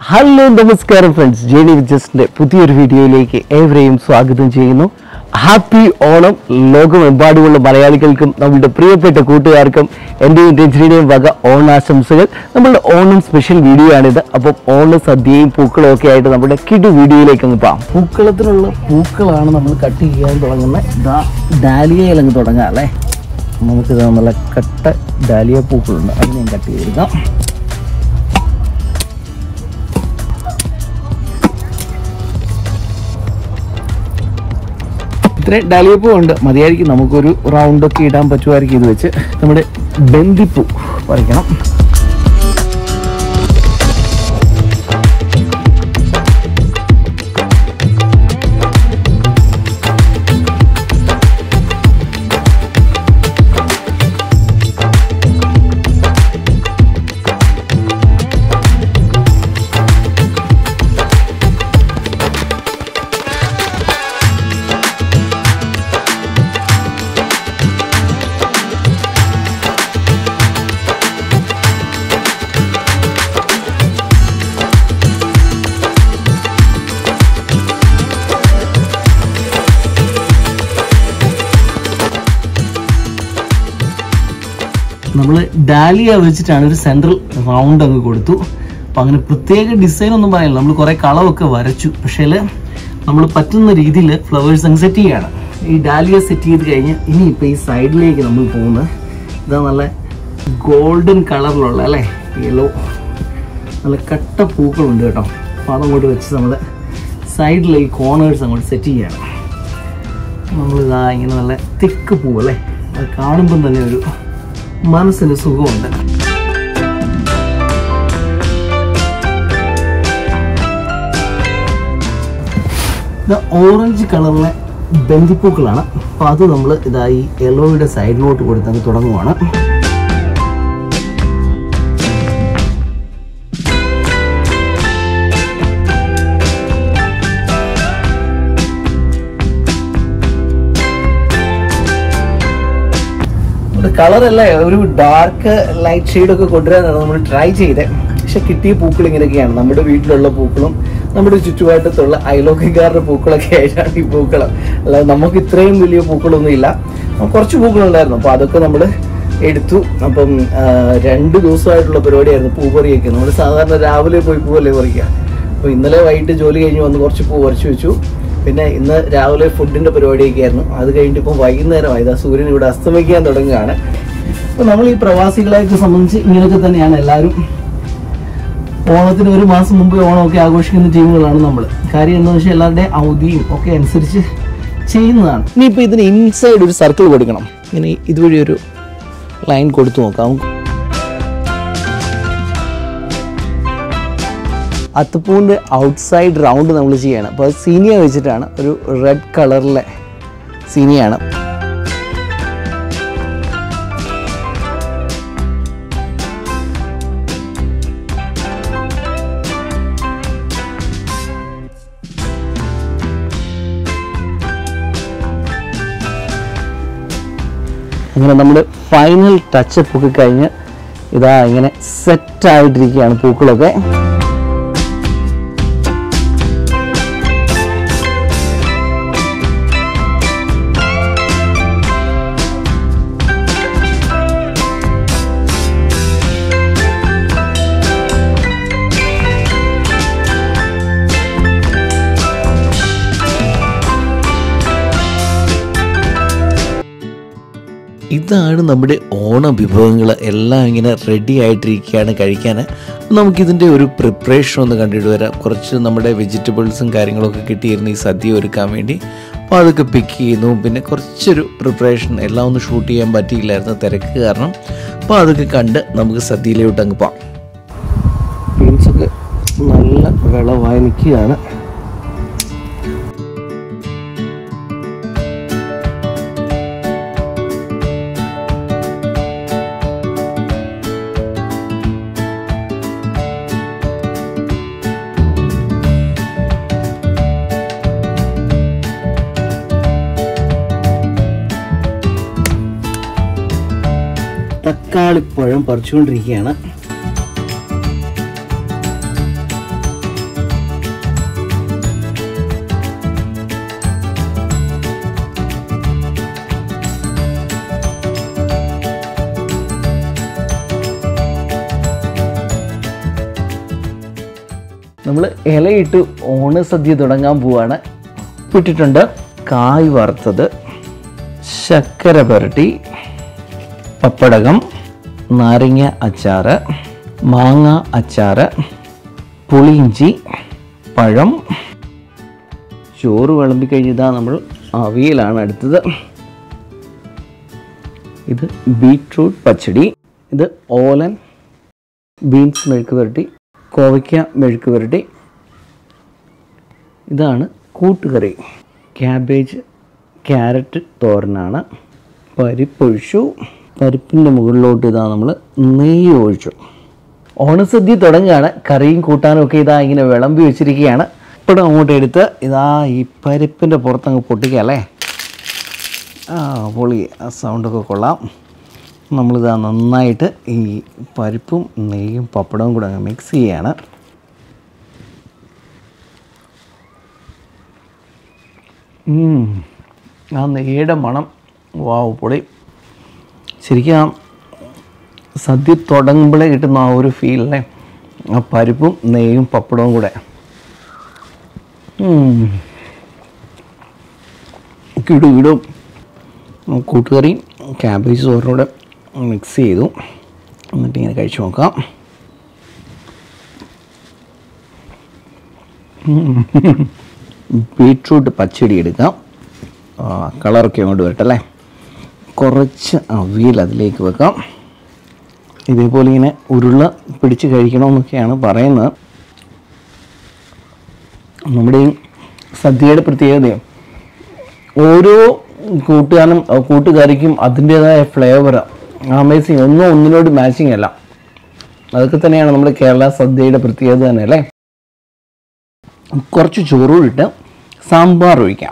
Hello നമസ്കാരം friends journey വിജസ്റ്റിന്റെ പുതിയൊരു വീഡിയോയിലേക്ക് ഏവരെയും സ്വാഗതം ചെയ്യുന്നു ഹാപ്പി ഓണം ലോകമെമ്പാടുമുള്ള മലയാളികൾക്കും നമ്മുടെ പ്രിയപ്പെട്ട കൂട്ടുകാർക്കും എൻ്റെയും രഞ്ജനിയുടെയും വക ഓണാശംസകൾ നമ്മളുടെ ഓണം സ്പെഷ്യൽ വീഡിയോ ആണിത് അപ്പം ഓണ സദ്യയും പൂക്കളും ഒക്കെ ആയിട്ട് നമ്മുടെ കിടു വീഡിയോയിലേക്ക് അങ്ങ് പോകാം പൂക്കളത്തിനുള്ള പൂക്കളാണ് നമ്മൾ കട്ട് ചെയ്യാൻ തുടങ്ങുന്നത് ഇതാ ഡാലിയയിൽ അങ്ങ് തുടങ്ങാം അല്ലേ നമുക്കിത് നല്ല കട്ട ഡാലിയ പൂക്കളുണ്ട് അത് ഞാൻ കട്ട് ചെയ്തെടുക്കാം ഇത്രയും ഡാലിയപ്പൂ ഉണ്ട് മതിയായിരിക്കും നമുക്കൊരു റൗണ്ടൊക്കെ ഇടാൻ പറ്റുമായിരിക്കും ഇത് വെച്ച് നമ്മുടെ ബന്ദിപ്പൂ പറിക്കണം നമ്മൾ ഡാലിയ വെച്ചിട്ടാണ് ഒരു സെൻട്രൽ റൗണ്ട് അങ്ങ് കൊടുത്തു അപ്പം അങ്ങനെ പ്രത്യേക ഡിസൈൻ ഒന്നും പറയാനില്ല നമ്മൾ കുറേ കളവൊക്കെ വരച്ചു പക്ഷേ നമ്മൾ പറ്റുന്ന രീതിയിൽ ഫ്ലവേഴ്സ് അങ്ങ് സെറ്റ് ചെയ്യാണ് ഈ ഡാലിയ സെറ്റ് ചെയ്ത് കഴിഞ്ഞ് ഇനി ഇപ്പോൾ ഈ സൈഡിലേക്ക് നമ്മൾ പോകുന്നത് ഇതാ നല്ല ഗോൾഡൻ കളറിലുള്ള അല്ലേ യെല്ലോ നല്ല കട്ട പൂക്കളുണ്ട് കേട്ടോ അപ്പോൾ അതങ്ങോട്ട് വെച്ച് നമ്മൾ സൈഡിലെ ഈ കോർണേഴ്സ് അങ്ങോട്ട് സെറ്റ് ചെയ്യണം നമ്മളിതാ ഇങ്ങനെ നല്ല തിക്ക് പൂവല്ലേ അത് കാണുമ്പം തന്നെ ഒരു മനസ്സിന് സുഖമുണ്ട് ഇത് ഓറഞ്ച് കളറിലെ ബന്ദിപ്പൂക്കളാണ് അപ്പോൾ അത് നമ്മൾ ഇതാ ഈ യെല്ലോയുടെ സൈഡിലോട്ട് കൊടുത്തങ്ങ് തുടങ്ങുവാണ് കളറല്ല ഒരു ഡാർക്ക് ലൈറ്റ് ഷെയ്ഡ് ഒക്കെ കൊണ്ടുവരാനാണ് നമ്മൾ ട്രൈ ചെയ്തത് പക്ഷെ കിട്ടിയ പൂക്കൾ ഇങ്ങനെയൊക്കെയാണ് നമ്മുടെ വീട്ടിലുള്ള പൂക്കളും നമ്മുടെ ചുറ്റുപാട്ടത്തുള്ള അയലോക്കക്കാരുടെ പൂക്കളൊക്കെ ആയിട്ടാണ് ഈ പൂക്കൾ അല്ലാതെ നമുക്ക് ഇത്രയും വലിയ പൂക്കളൊന്നും ഇല്ല കുറച്ച് പൂക്കളുണ്ടായിരുന്നു അപ്പോൾ അതൊക്കെ നമ്മൾ എടുത്തു അപ്പം ആ, രണ്ട് ദിവസമായിട്ടുള്ള പരിപാടിയായിരുന്നു പൂ പറിയൊക്കെ നമ്മൾ സാധാരണ രാവിലെ പോയി പൂവല്ലേ പറിക്കുക അപ്പോൾ ഇന്നലെ വൈകിട്ട് ജോലി കഴിഞ്ഞ് വന്ന് കുറച്ച് പൂ പറിച്ചു വെച്ചു പിന്നെ ഇന്ന് രാവിലെ ഫുഡിന്റെ പരിപാടിയൊക്കെ ആയിരുന്നു അത് കഴിഞ്ഞിട്ട് ഇപ്പം വൈകുന്നേരമായി ഇതാ സൂര്യൻ ഇവിടെ അസ്തമിക്കാൻ തുടങ്ങുകയാണ് അപ്പോൾ നമ്മൾ ഈ പ്രവാസികളെയൊക്കെ സംബന്ധിച്ച് ഇങ്ങനെയൊക്കെ തന്നെയാണ് എല്ലാവരും ഓണത്തിന് ഒരു മാസം മുമ്പ് ഓണമൊക്കെ ആഘോഷിക്കുന്ന ടീമുകളാണ് നമ്മൾ കാര്യം എന്താണെന്ന് വെച്ചാൽ എല്ലാവരുടെയും അവധിയും ഒക്കെ അനുസരിച്ച് ചെയ്യുന്നതാണ് ഇനിയിപ്പോൾ ഇതിന് ഇൻസൈഡ് ഒരു സർക്കിൾ കൊടുക്കണം ഇങ്ങനെ ഇതുവഴി ഒരു ലൈൻ കൊടുത്തു നോക്കാം അത്തപ്പൂവിൻ്റെ ഔട്ട്സൈഡ് റൗണ്ട് നമ്മൾ ചെയ്യണം അപ്പോൾ അത് സീനിയ വെച്ചിട്ടാണ് ഒരു റെഡ് കളറിലെ സീനിയാണ് അങ്ങനെ നമ്മുടെ ഫൈനൽ ടച്ചപ്പ് ഒക്കെ കഴിഞ്ഞ് ഇതാ ഇങ്ങനെ സെറ്റ് ആയിട്ടിരിക്കുകയാണ് പൂക്കളൊക്കെ ഇതാണ് നമ്മുടെ ഓണ വിഭവങ്ങൾ എല്ലാം ഇങ്ങനെ റെഡി ആയിട്ടിരിക്കുകയാണ് കഴിക്കാൻ നമുക്കിതിൻ്റെ ഒരു പ്രിപ്പറേഷൻ ഒന്ന് കണ്ടിട്ട് വരാം കുറച്ച് നമ്മുടെ വെജിറ്റബിൾസും കാര്യങ്ങളൊക്കെ കിട്ടിയിരുന്നു ഈ സദ്യ ഒരുക്കാൻ വേണ്ടി അപ്പോൾ അതൊക്കെ പിക്ക് ചെയ്യുന്നു പിന്നെ കുറച്ചൊരു പ്രിപ്പറേഷൻ എല്ലാം ഒന്ന് ഷൂട്ട് ചെയ്യാൻ പറ്റിയില്ലായിരുന്നു തിരക്ക് കാരണം അപ്പോൾ അതൊക്കെ കണ്ട് നമുക്ക് സദ്യയിലോട്ട് അങ്ങ് പോകാം ബീൻസൊക്കെ നല്ല വിളവായി നിൽക്കുകയാണ് തക്കാളിപ്പഴം പറിച്ചുകൊണ്ടിരിക്കുകയാണ് നമ്മൾ ഇലയിട്ട് ഓണസദ്യ തുടങ്ങാൻ പോവാണ് ഇട്ടിട്ടുണ്ട് കായ് വറുത്തത് ശർക്കര പുരട്ടി പപ്പടകം നാരങ്ങ അച്ചാറ് മാങ്ങ അച്ചാറ് പുളിയിഞ്ചി പഴം ചോറ് വിളമ്പി കഴിഞ്ഞതാ നമ്മൾ അവിയലാണ് അടുത്തത് ഇത് ബീട്രൂട്ട് പച്ചടി ഇത് ഓലൻ ബീൻസ് മെഴുക്ക് പുരട്ടി കോവയ്ക്ക മെഴുക്ക് പുരട്ടി ഇതാണ് കൂട്ടുകറി ക്യാബേജ് ക്യാരറ്റ് തോരനാണ് പരിപ്പൊഴിച്ചു പരിപ്പിൻ്റെ മുകളിലോട്ട് ഇതാ നമ്മൾ നെയ്യ് ഒഴിച്ചു ഓണസദ്യ തുടങ്ങുകയാണ് കറിയും കൂട്ടാനും ഒക്കെ ഇതാ ഇങ്ങനെ വിളമ്പി വെച്ചിരിക്കുകയാണ് ഇപ്പോഴും അങ്ങോട്ട് എടുത്ത് ഇതാ ഈ പരിപ്പിൻ്റെ പുറത്തങ്ങ് പൊട്ടിക്കുക അല്ലേ ആ പൊളി ആ സൗണ്ടൊക്കെ കൊള്ളാം നമ്മളിതാ നന്നായിട്ട് ഈ പരിപ്പും നെയ്യും പപ്പടവും കൂടെ അങ്ങ് മിക്സ് ചെയ്യാണ് ഉം. ആ നെയ്യുടെ മണം വാവ് പൊളി ശരിക്കും ആ സദ്യ തുടങ്ങുമ്പോഴേ കിട്ടുന്ന ആ ഒരു ഫീൽ അല്ലേ ആ പരിപ്പും നെയ്യും പപ്പടവും കൂടെ ഉം. കിടു കിടും കൂട്ടുകറി ക്യാബേജ് ചോറിനൂടെ മിക്സ് ചെയ്തു എന്നിട്ട് ഇങ്ങനെ കഴിച്ചു നോക്കാം ബീട്രൂട്ട് പച്ചടി എടുക്കാം ആ, കളറൊക്കെ അങ്ങോട്ട് വരട്ടെ അല്ലേ കുറച്ച് അവിയൽ അതിലേക്ക് വെക്കാം ഇതേപോലെ ഇങ്ങനെ ഉരുള പിടിച്ച് കഴിക്കണമെന്നൊക്കെയാണ് പറയുന്നത് നമ്മുടെ ഈ സദ്യയുടെ പ്രത്യേകതയും ഓരോ കൂട്ടുകാരനും അഹ് കൂട്ടുകാരിക്കും അതിൻ്റേതായ ഫ്ലേവർ അമേസിങ് ഒന്നും ഒന്നിനോട് മാച്ചിങ് അല്ല അതൊക്കെ തന്നെയാണ് നമ്മുടെ കേരള സദ്യയുടെ പ്രത്യേകത തന്നെ അല്ലേ കുറച്ച് ചോറും ഇട്ട് സാമ്പാർ ഒഴിക്കാം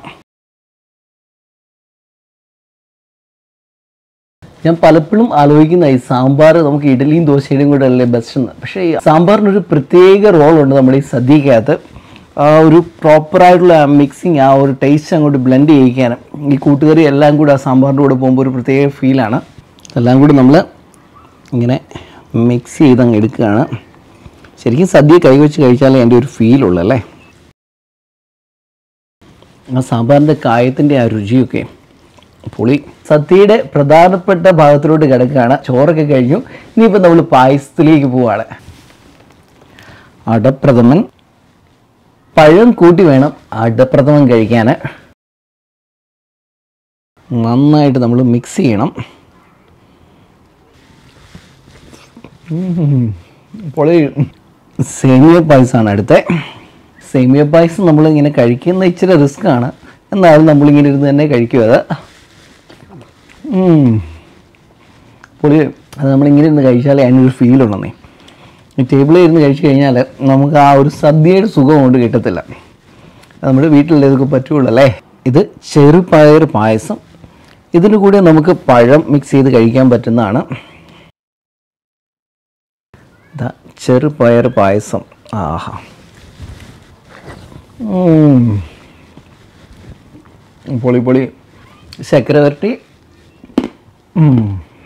ഞാൻ പലപ്പോഴും ആലോചിക്കുന്ന ഈ സാമ്പാർ നമുക്ക് ഇഡലിയും ദോശയുടെയും കൂടെ അല്ലേ ബെസ്റ്റ് എന്ന് പക്ഷേ ഈ സാമ്പാറിനൊരു പ്രത്യേക റോളുണ്ട് നമ്മുടെ ഈ സദ്യക്കകത്ത് ആ ഒരു പ്രോപ്പറായിട്ടുള്ള മിക്സിങ് ആ ഒരു ടേസ്റ്റ് അങ്ങോട്ട് ബ്ലെൻഡ് ചെയ്യിക്കാനും ഈ കൂട്ടുകറി എല്ലാം കൂടെ ആ സാമ്പാറിൻ്റെ കൂടെ പോകുമ്പോൾ ഒരു പ്രത്യേക ഫീലാണ് എല്ലാം കൂടി നമ്മൾ ഇങ്ങനെ മിക്സ് ചെയ്ത് അങ്ങ് എടുക്കുകയാണ് ശരിക്കും സദ്യ കൈവച്ച് കഴിച്ചാലേ എൻ്റെ ഒരു ഫീലുള്ളൂ അല്ലേ ആ സാമ്പാറിൻ്റെ കായത്തിൻ്റെ ആ രുചിയൊക്കെ പുളി സദ്യയുടെ പ്രധാനപ്പെട്ട ഭാഗത്തിലോട്ട് കിടക്കുകയാണ് ചോറൊക്കെ കഴിഞ്ഞു ഇനിയിപ്പോൾ നമ്മൾ പായസത്തിലേക്ക് പോവാണ് അടപ്രഥമൻ പഴം കൂട്ടി വേണം അടപ്രഥമൻ കഴിക്കാൻ നന്നായിട്ട് നമ്മൾ മിക്സ് ചെയ്യണം ഉം. പൊളി സേമിയ പായസമാണ് അടുത്ത സേമിയ പായസം നമ്മൾ ഇങ്ങനെ കഴിക്കുന്ന ഇച്ചിരി റിസ്ക് ആണ് എന്നാലും നമ്മളിങ്ങനെ ഇരുന്ന് തന്നെ കഴിക്കും അത് ഉം. പൊളി അത് നമ്മളിങ്ങനെ ഇരുന്ന് കഴിച്ചാലേ അതിനൊരു ഫീൽ ഉണ്ടെന്നേ ഈ ടേബിളിൽ ഇരുന്ന് കഴിച്ചു കഴിഞ്ഞാൽ നമുക്ക് ആ ഒരു സദ്യയുടെ സുഖം കൊണ്ട് കിട്ടത്തില്ല അത് നമ്മുടെ വീട്ടിലുള്ളതൊക്കെ പറ്റുള്ളൂ അല്ലേ ഇത് ചെറുപയർ പായസം ഇതിന് കൂടെ നമുക്ക് പഴം മിക്സ് ചെയ്ത് കഴിക്കാൻ പറ്റുന്നതാണ് ഇതാ ചെറുപയർ പായസം ആഹാ ഉം. പൊളി പൊളി ശർക്കര വരട്ടി ഉം.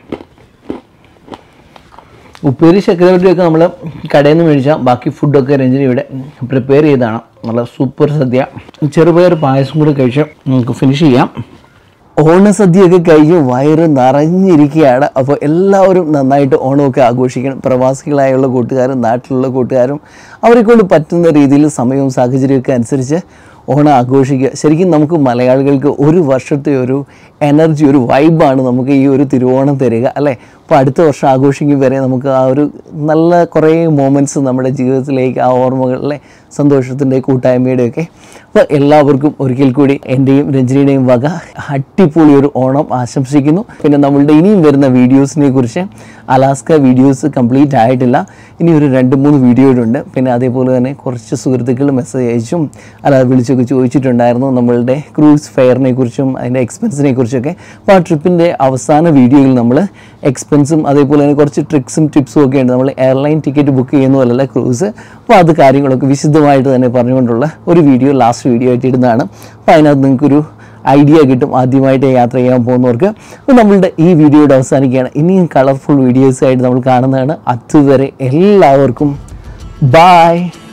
ഉപ്പേരി ചക്രവർത്തിയൊക്കെ നമ്മൾ കടയിൽ നിന്ന് മേടിച്ചാൽ ബാക്കി ഫുഡൊക്കെ രഞ്ജനി ഇവിടെ പ്രിപ്പയർ ചെയ്തതാണ് നല്ല സൂപ്പർ സദ്യ ചെറുപയർ പായസം കൂടി കഴിച്ച് നമുക്ക് ഫിനിഷ് ചെയ്യാം ഓണസദ്യയൊക്കെ കഴിഞ്ഞ് വയറ് നിറഞ്ഞിരിക്കുകയാണ് അപ്പോൾ എല്ലാവരും നന്നായിട്ട് ഓണമൊക്കെ ആഘോഷിക്കണം പ്രവാസികളായുള്ള കൂട്ടുകാരും നാട്ടിലുള്ള കൂട്ടുകാരും അവരെ കൊണ്ട് പറ്റുന്ന രീതിയിൽ സമയവും സാഹചര്യമൊക്കെ അനുസരിച്ച് ഓണം ആഘോഷിക്കുക ശരിക്കും നമുക്ക് മലയാളികൾക്ക് ഒരു വർഷത്തെ ഒരു എനർജി ഒരു വൈബാണ് നമുക്ക് ഈ ഒരു തിരുവോണം തരിക അല്ലേ അപ്പോൾ അടുത്ത വർഷം ആഘോഷിക്കും വരെ നമുക്ക് ആ ഒരു നല്ല കുറേ മൊമെൻറ്റ്സ് നമ്മുടെ ജീവിതത്തിലേക്ക് ആ ഓർമ്മകളിലെ സന്തോഷത്തിൻ്റെ കൂട്ടായ്മയുടെയൊക്കെ അപ്പോൾ എല്ലാവർക്കും ഒരിക്കൽ കൂടി എൻ്റെയും രഞ്ജനിയുടെയും വക അടിപൊളി ഒരു ഓണം ആശംസിക്കുന്നു പിന്നെ നമ്മളുടെ ഇനിയും വരുന്ന വീഡിയോസിനെ കുറിച്ച് അലാസ്ക വീഡിയോസ് കംപ്ലീറ്റ് ആയിട്ടില്ല ഇനി ഒരു രണ്ട് മൂന്ന് വീഡിയോയുണ്ട് പിന്നെ അതേപോലെ തന്നെ കുറച്ച് സുഹൃത്തുക്കൾ മെസ്സേജ് അയച്ചും അല്ലാതെ വിളിച്ചൊക്കെ ചോദിച്ചിട്ടുണ്ടായിരുന്നു നമ്മളുടെ ക്രൂസ് ഫെയറിനെ കുറിച്ചും അതിൻ്റെ എക്സ്പെൻസിനെ കുറിച്ചൊക്കെ അപ്പോൾ ആ ട്രിപ്പിൻ്റെ അവസാന വീഡിയോയിൽ നമ്മൾ എക്സ്പെൻസും അതേപോലെ തന്നെ കുറച്ച് ട്രിക്സും ടിപ്സും ഒക്കെ ഉണ്ട് നമ്മൾ എയർലൈൻ ടിക്കറ്റ് ബുക്ക് ചെയ്യുന്ന പോലല്ല ക്രൂസ് അപ്പോൾ അത് കാര്യങ്ങളൊക്കെ വിശദമായിട്ട് തന്നെ പറഞ്ഞുകൊണ്ടുള്ള ഒരു വീഡിയോ ലാസ്റ്റ് വീഡിയോ ആയിട്ട് ഇടുന്നതാണ് അപ്പോൾ അതിനകത്ത് നിങ്ങൾക്കൊരു ഐഡിയ കിട്ടും ആദ്യമായിട്ട് യാത്ര ചെയ്യാൻ പോകുന്നവർക്ക് അപ്പോൾ നമ്മളുടെ ഈ വീഡിയോയുടെ അവസാനിക്കുകയാണ് ഇനിയും കളർഫുൾ വീഡിയോസായിട്ട് നമ്മൾ കാണുന്നതാണ് അതുവരെ എല്ലാവർക്കും ബായ്